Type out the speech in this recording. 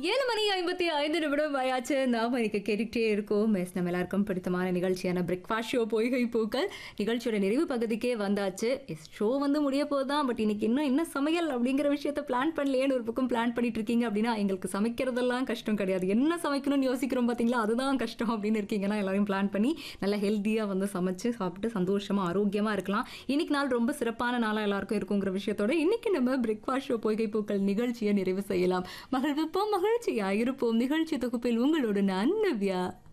ஏழு மணி ஐம்பத்தி ஐந்து நிமிடம் ஆயாச்சு நாம் இன்னைக்கு கேட்டுக்கிட்டே இருக்கோம் எஸ் நம்ம எல்லாருக்கும் பிடித்தமான நிகழ்ச்சியான பிரேக்ஃபாஸ்ட் ஷோ பொய்கை பூக்கள் நிகழ்ச்சியோட நிறைவு பகுதிக்கே வந்தாச்சு எஸ் ஷோ வந்து முடிய போதான் பட் இன்னைக்கு இன்னும் என்ன சமையல் அப்படிங்கிற விஷயத்த பிளான் பண்ணலையேன்னு ஒரு பக்கம் பிளான் பண்ணிட்டு இருக்கீங்க அப்படின்னா எங்களுக்கு சமைக்கிறதெல்லாம் கஷ்டம் கிடையாது என்ன சமைக்கணும்னு யோசிக்கிறோம் பார்த்தீங்களா அதுதான் கஷ்டம் அப்படின்னு இருக்கீங்கன்னா எல்லாரையும் பிளான் பண்ணி நல்லா ஹெல்த்தியாக வந்து சமைச்சு சாப்பிட்டு சந்தோஷமா ஆரோக்கியமா இருக்கலாம் இன்னைக்கு நாள் ரொம்ப சிறப்பான நாளாக எல்லாருக்கும் இருக்குங்கிற விஷயத்தோட இன்னைக்கு நம்ம பிரேக்ஃபாஸ்ட் ஷோ பொய்கை பூக்கள் நிகழ்ச்சியை நிறைவு செய்யலாம் மகிழ்விப்போம் மகிழ்ச்சியா இருப்போம் நிகழ்ச்சி தொகுப்பில் உங்களோடு நான் நவ்யா